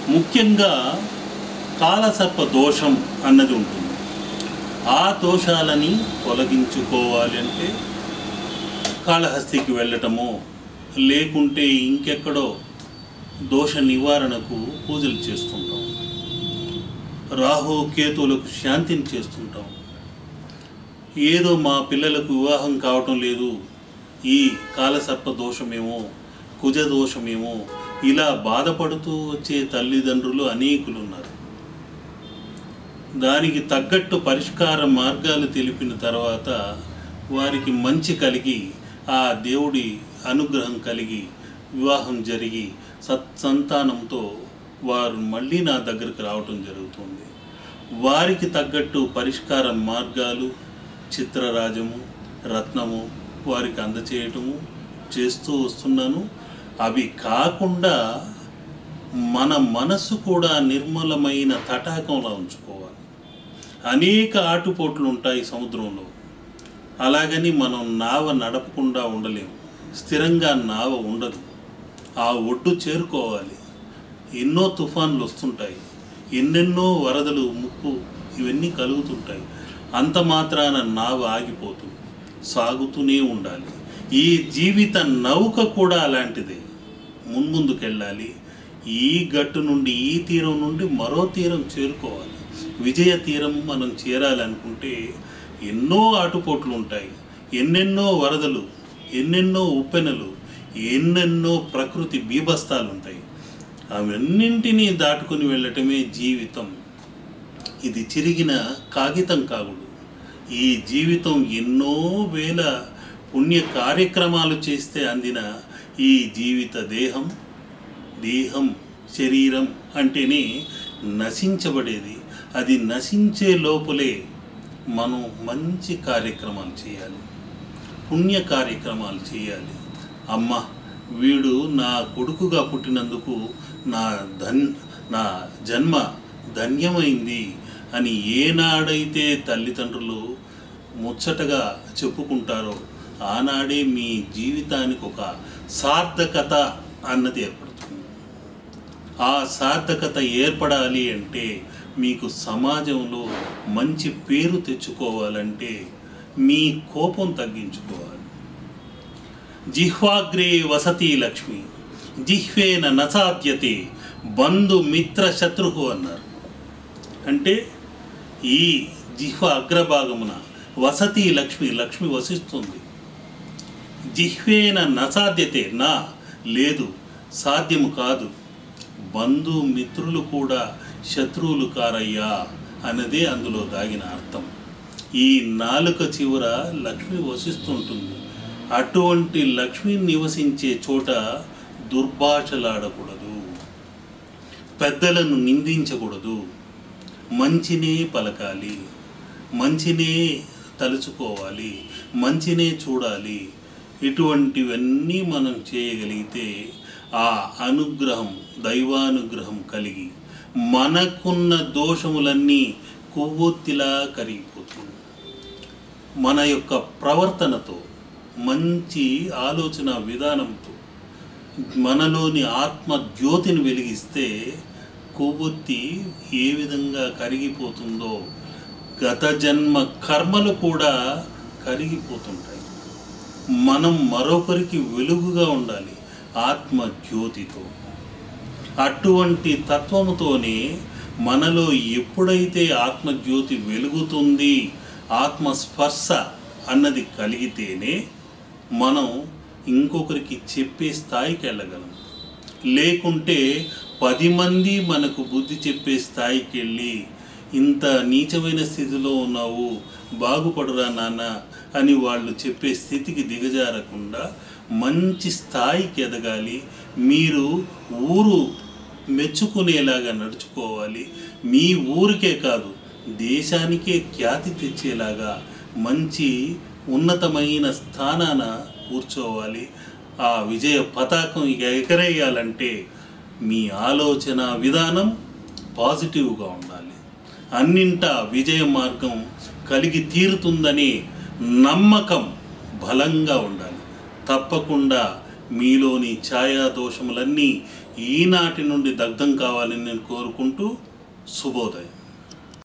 ముఖ్యంగా కాలసర్ప దోషం అన్నది ఉంటుంది ఆ దోషాలని తొలగించుకోవాలి అంటే కాళహస్తికి వెళ్ళటమో లేకుంటే ఇంకెక్కడో దోష నివారణకు పూజలు చేస్తుంటాం రాహు కేతువులకు శాంతిని చేస్తుంటాం ఏదో మా పిల్లలకు వివాహం కావటం లేదు ఈ కాలసర్ప దోషమేమో కుజ దోషమేమో ఇలా బాధపడుతూ వచ్చే తల్లిదండ్రులు అనేకులు ఉన్నారు దానికి తగ్గట్టు పరిష్కార మార్గాలు తెలిపిన తర్వాత వారికి మంచి కలిగి ఆ దేవుడి అనుగ్రహం కలిగి వివాహం జరిగి సత్సంతానంతో వారు మళ్ళీ నా దగ్గరికి రావటం జరుగుతుంది వారికి తగ్గట్టు పరిష్కార మార్గాలు చిత్రరాజము రత్నము వారికి అందచేయటము చేస్తూ వస్తున్నాను అవి కాకుండా మన మనసు కూడా నిర్మలమైన తటాకంలా ఉంచుకోవాలి అనేక ఆటుపోట్లు ఉంటాయి సముద్రంలో అలాగని మనం నావ నడపకుండా ఉండలేము స్థిరంగా నావ ఉండదు ఆ ఒడ్డు చేరుకోవాలి ఎన్నో తుఫాన్లు వస్తుంటాయి ఎన్నెన్నో వరదలు ముప్పు ఇవన్నీ కలుగుతుంటాయి అంత మాత్రాన నావ ఆగిపోతూ సాగుతూనే ఉండాలి ఈ జీవిత నౌక కూడా అలాంటిదే మున్ముందుకెళ్ళాలి ఈ గట్టు నుండి ఈ తీరం నుండి మరో తీరం చేరుకోవాలి విజయ తీరం మనం చేరాలనుకుంటే ఎన్నో ఆటుపోట్లు ఉంటాయి ఎన్నెన్నో వరదలు ఎన్నెన్నో ఉప్పెనలు ఎన్నెన్నో ప్రకృతి బీభత్సాలు ఉంటాయి అవన్నింటినీ దాటుకుని వెళ్ళటమే జీవితం ఇది చిరిగిన కాగితం కాగుడు ఈ జీవితం ఎన్నో వేల పుణ్య కార్యక్రమాలు చేస్తే అందిన ఈ జీవిత దేహం దేహం శరీరం అంటేనే నశించబడేది అది నశించే లోపలే మనం మంచి కార్యక్రమాలు చేయాలి పుణ్య కార్యక్రమాలు చేయాలి అమ్మ వీడు నా కొడుకుగా పుట్టినందుకు నా ధన్ నా జన్మ ధన్యమైంది అని ఏనాడైతే తల్లిదండ్రులు ముచ్చటగా చెప్పుకుంటారో ఆనాడే మీ జీవితానికి ఒక సార్థకత అన్నది ఏర్పడుతుంది ఆ సార్థకత ఏర్పడాలి అంటే మీకు సమాజంలో మంచి పేరు తెచ్చుకోవాలంటే మీ కోపం తగ్గించుకోవాలి జిహ్వాగ్రే వసతి లక్ష్మి జిహ్వేన నసాధ్యతే బంధు మిత్ర శత్రువు అన్నారు అంటే ఈ జిహ్వ అగ్రభాగమున వసతి లక్ష్మి లక్ష్మి వసిస్తుంది జిహ్వేన నసాధ్యతే నా లేదు సాధ్యము కాదు బంధు మిత్రులు కూడా శత్రువులు కారయ్యా అన్నదే అందులో దాగిన అర్థం ఈ నాలుక చివర లక్ష్మి వసిస్తుంటుంది అటువంటి లక్ష్మి నివసించే చోట దుర్భాషలాడకూడదు పెద్దలను నిందించకూడదు మంచినే పలకాలి మంచినే తలుచుకోవాలి మంచినే చూడాలి ఇటువంటివన్నీ మనం చేయగలిగితే ఆ అనుగ్రహం దైవానుగ్రహం కలిగి మనకున్న దోషములన్నీ కొవ్వొత్తిలా కరిగిపోతుంది మన యొక్క ప్రవర్తనతో మంచి ఆలోచన విధానంతో మనలోని ఆత్మ జ్యోతిని వెలిగిస్తే కొవ్వొత్తి ఏ విధంగా కరిగిపోతుందో గత జన్మ కర్మలు కూడా కరిగిపోతుంటాయి మనం మరొకరికి వెలుగుగా ఉండాలి ఆత్మ జ్యోతితో అటువంటి తత్వముతోనే మనలో ఎప్పుడైతే ఆత్మజ్యోతి వెలుగుతుంది ఆత్మస్పర్శ అన్నది కలిగితేనే మనం ఇంకొకరికి చెప్పే స్థాయికి వెళ్ళగలం లేకుంటే పది మంది మనకు బుద్ధి చెప్పే స్థాయికి వెళ్ళి ఇంత నీచమైన స్థితిలో ఉన్నావు బాగుపడురా నాన్న అని వాళ్ళు చెప్పే స్థితికి దిగజారకుండా మంచి స్థాయికి ఎదగాలి మీరు ఊరు మెచ్చుకునేలాగా నడుచుకోవాలి మీ ఊరికే కాదు దేశానికే ఖ్యాతి తెచ్చేలాగా మంచి ఉన్నతమైన స్థానాన కూర్చోవాలి ఆ విజయ పతాకం ఇక ఎగరేయాలంటే మీ ఆలోచన విధానం పాజిటివ్గా ఉండాలి అన్నింటా విజయ మార్గం కలిగి తీరుతుందనే నమ్మకం బలంగా ఉండాలి తప్పకుండా మీలోని ఛాయా దోషములన్నీ ఈనాటి నుండి దగ్ధం కావాలని నేను కోరుకుంటూ శుభోదయం